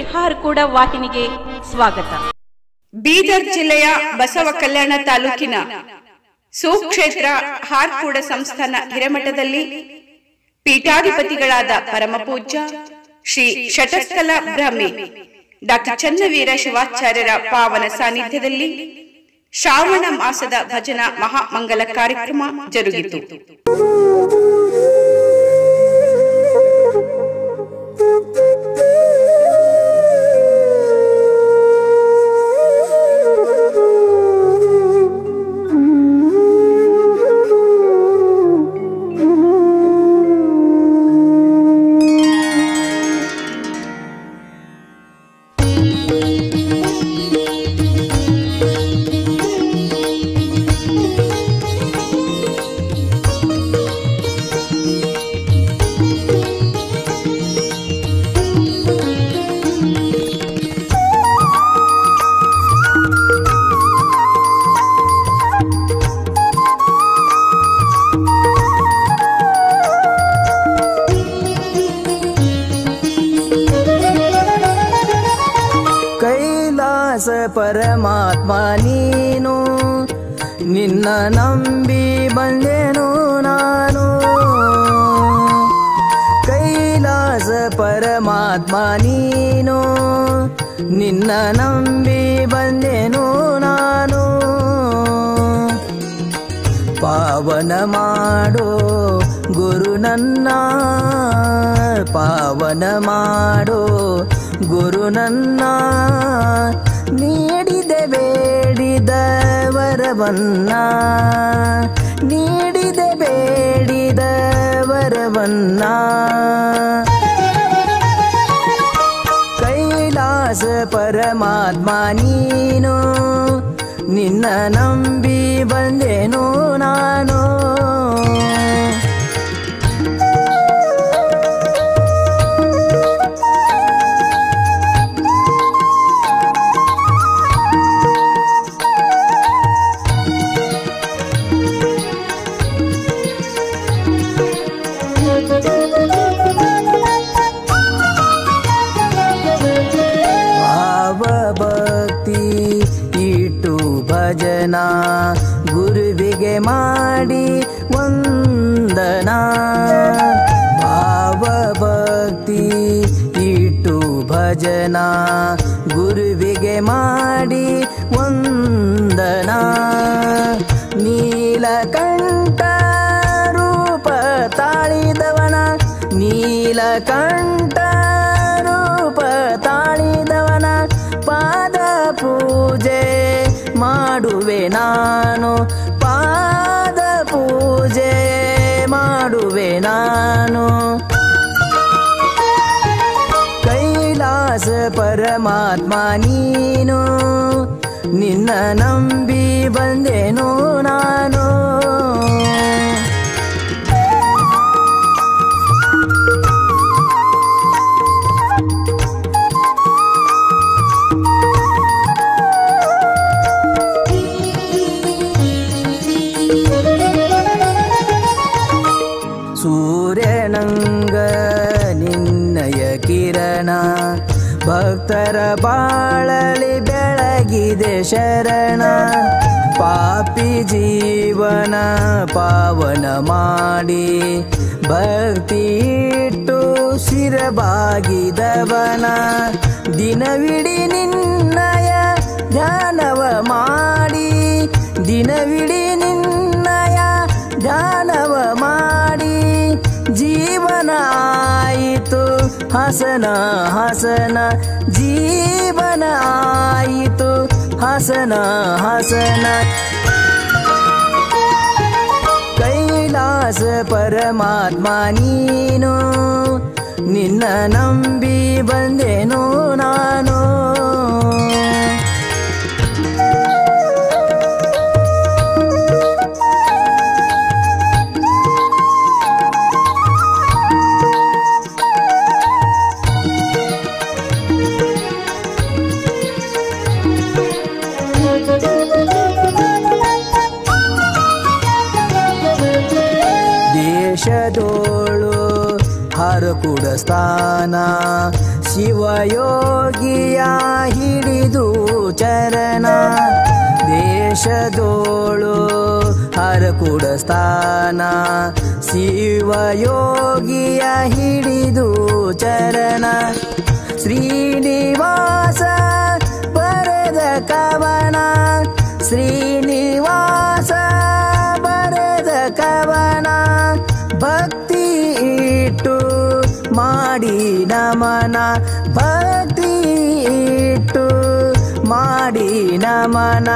ಹಾರ್ಕೂಡ ವಾಹಿನಿಗೆ ಸ್ವಾಗತ ಬೀದರ್ ಜಿಲ್ಲೆಯ ಬಸವ ಕಲ್ಯಾಣ ತಾಲೂಕಿನ ಸುಕ್ಷೇತ್ರ ಹಾರ್ಕೂಡ ಸಂಸ್ಥಾನ ಹಿರೇಮಠದಲ್ಲಿ ಪೀಠಾಧಿಪತಿಗಳಾದ ಪರಮಪೂಜ್ಯ ಶ್ರೀ ಶಟಸ್ಥಲ ಬ್ರಹ್ಮಿ ಡಾಕ್ಟರ್ ಚನ್ನವೀರ ಶಿವಾಚಾರ್ಯರ ಪಾವನ ಸಾನ್ನಿಧ್ಯದಲ್ಲಿ ಶ್ರಾವಣ ಮಾಸದ ಭಜನಾ ಮಹಾಮಂಗಲ ಕಾರ್ಯಕ್ರಮ ಜರುಗಿತು ಕೈಲಾಸ ಪರಮಾತ್ಮ ನೀನು ನಿನ್ನ ನಂಬಿ ಬಂದೆನು ನಾನು ಕೈಲಾಸ ಪರಮಾತ್ಮ ನೀನು ನಿನ್ನ ನಂಬಿ ಬಂದೆನು ನಾನು ಪಾವನ ಮಾಡೋ ಗುರು ನನ್ನ ಪಾವನ ಮಾಡೋ ಗುರು ನನ್ನ ನೀಡಿದೆ ಬೇಡಿದ ವರವನ್ನ ನೀಡಿದೆ ಬೇಡಿದ ವರವನ್ನ ಕೈಲಾಸ ಪರಮಾತ್ಮ ನೀನು ನಿನ್ನ ನಂಬಿ ಬಂದೆನು ನಾನು ಭಾವ ಭಕ್ತಿ ಇಟ್ಟು ಭಜನ ಗುರುವಿಗೆ ಮಾಡಿ ವಂದನ ಭಾವ ಭಕ್ತಿ ಇಟ್ಟು ಭಜನ ಗುರುವಿಗೆ ಮಾಡಿ ವಂದನ ನೀಲಕಂಠ ರೂಪ ತಾಳಿದವನ ನೀಲಕಂಠ ರೂಪ ತಾಳಿದವನ ಪಾದ ಪೂಜೆ ಮಾಡುವೆ ನಾನು ಪಾದ ಪೂಜೆ ಮಾಡುವೆ ನಾನು ಕೈಲಾಸ ಪರಮಾತ್ಮ ನೀನು ನಿನ್ನ ನಂಬಿ ಬಂದೆನು ನಾನು ಸೂರ್ಯನಂಗ ನಿನ್ನಯ ಕಿರಣ ಭಕ್ತರ ಬಾಳಲಿ ಬೆಳಗಿದೆ ಶರಣ ಪಾಪಿ ಜೀವನ ಪಾವನ ಮಾಡಿ ಭಕ್ತಿ ಇಟ್ಟು ಶಿರಬಾಗಿದವನ ದಿನವಿಡಿ ನಿನ್ನಯ ಧ್ಯಾನವ ಮಾಡಿ ದಿನವಿಡಿ ನಿನ್ನಯ ಧ್ಯಾನವ ಮಾಡಿ ಜೀವನ ಆಯಿತು ಹಸನ ಹಸನ ಜೀವನ ಆಯಿತು ಹಸನ ಹಸನ ಕೈಲಾಸ ಪರಮಾತ್ಮ ನೀನು ನಿನ್ನ ನಂಬಿ ಬಂದೆನು ನಾನು ದೇಶದೋಳು ಹರಕುಡ ಸ್ಥಾನ ಶಿವಯೋಗಿಯ ಹಿಡಿದು ಚರಣ ದೇಶದೋಳು ಹರಕುಡ ಸ್ಥಾನ ಶಿವಯೋಗಿಯ ಹಿಡಿದು ಚರಣ ಶ್ರೀನಿವಾಸ ಬರೆದ ಕವನ ಶ್ರೀನಿವಾಸ ಬರೆದ ಕವನ ಭಕ್ತಿ ಇಟ್ಟು ಮಾಡಿ ನಮನ ಭಕ್ತಿ ಇಟ್ಟು ಮಾಡಿ ನಮನ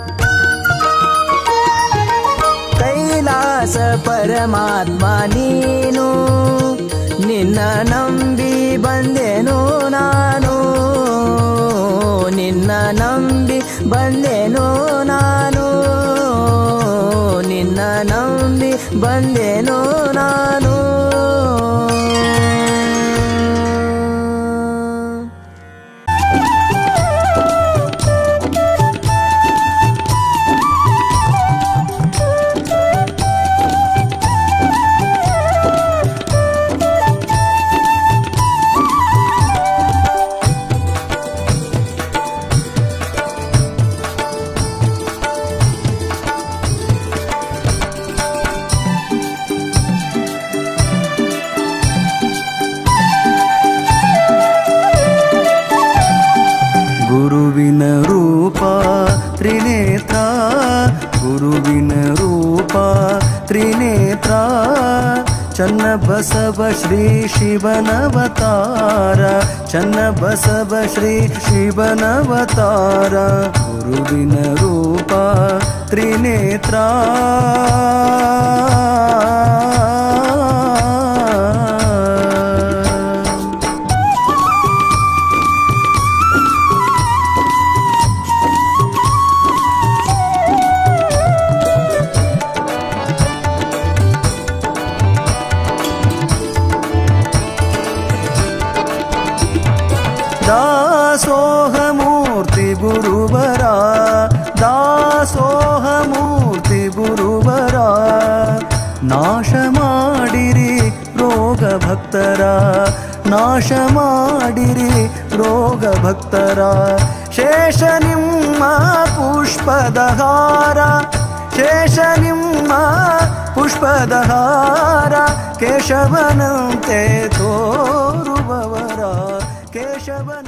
ಕೈಲಾಸ ಪರಮಾತ್ಮ ನೀನು ನಿನ್ನ ನಂಬಿ ಬಂದೆನು ನಾನು ನಿನ್ನ ನಂಬಿ ಬಂದೆನು ನಾನು ನಿನ್ನ ನಂಬಿ ಬಂದೆನು ನಾನು ಗುರುವಿನ ರೂಪ ತ್ರಿನೇತ್ರ ಗುರುವಿನ ರೂಪ ತ್ರಿನೇತ್ರ ಚನ್ನ ಬಸವ ಶ್ರೀ ಶಿವನವತಾರ ಚನ್ನ ಬಸವ ಶ್ರೀ ಶಿವನವತಾರ ಗುರುವಿನ ರೂಪ ತ್ರಿನೇತ್ರ ದಾಸೋಹಮೂರ್ತಿ ಗುರುವರ ದಾಸೋಹಮೂರ್ತಿ ಗುರುವರ ನಾಶ ಮಾಡಿರಿ ರೋಗ ಭಕ್ತರ ನಾಶ ಮಾಡಿರಿ ರೋಗ ಭಕ್ತರ ಶೇಷ ನಿಮ್ಮ ಪುಷ್ಪದ ಹಾರ ಶೇಷ ನಿಮ್ಮ ಪುಷ್ಪದ ಹಾರ ಕೇಶವನಂತೆ ತೋರುವವರ ಕೇಶವನ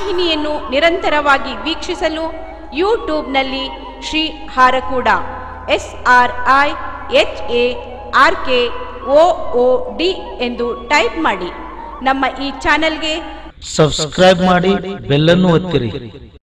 ವಾಹಿನಿಯನ್ನು ನಿರಂತರವಾಗಿ ವೀಕ್ಷಿಸಲು ಯೂಟ್ಯೂಬ್ನಲ್ಲಿ Shri Harakuda S R I H A R K O O D ಎಂದು ಟೈಪ್ ಮಾಡಿ ನಮ್ಮ ಈ ಚಾನೆಲ್ಗೆ ಸಬ್ಸ್ಕ್ರೈಬ್ ಮಾಡಿ ಬೆಲ್ಲನ್ನು ಒತ್ತಿರಿ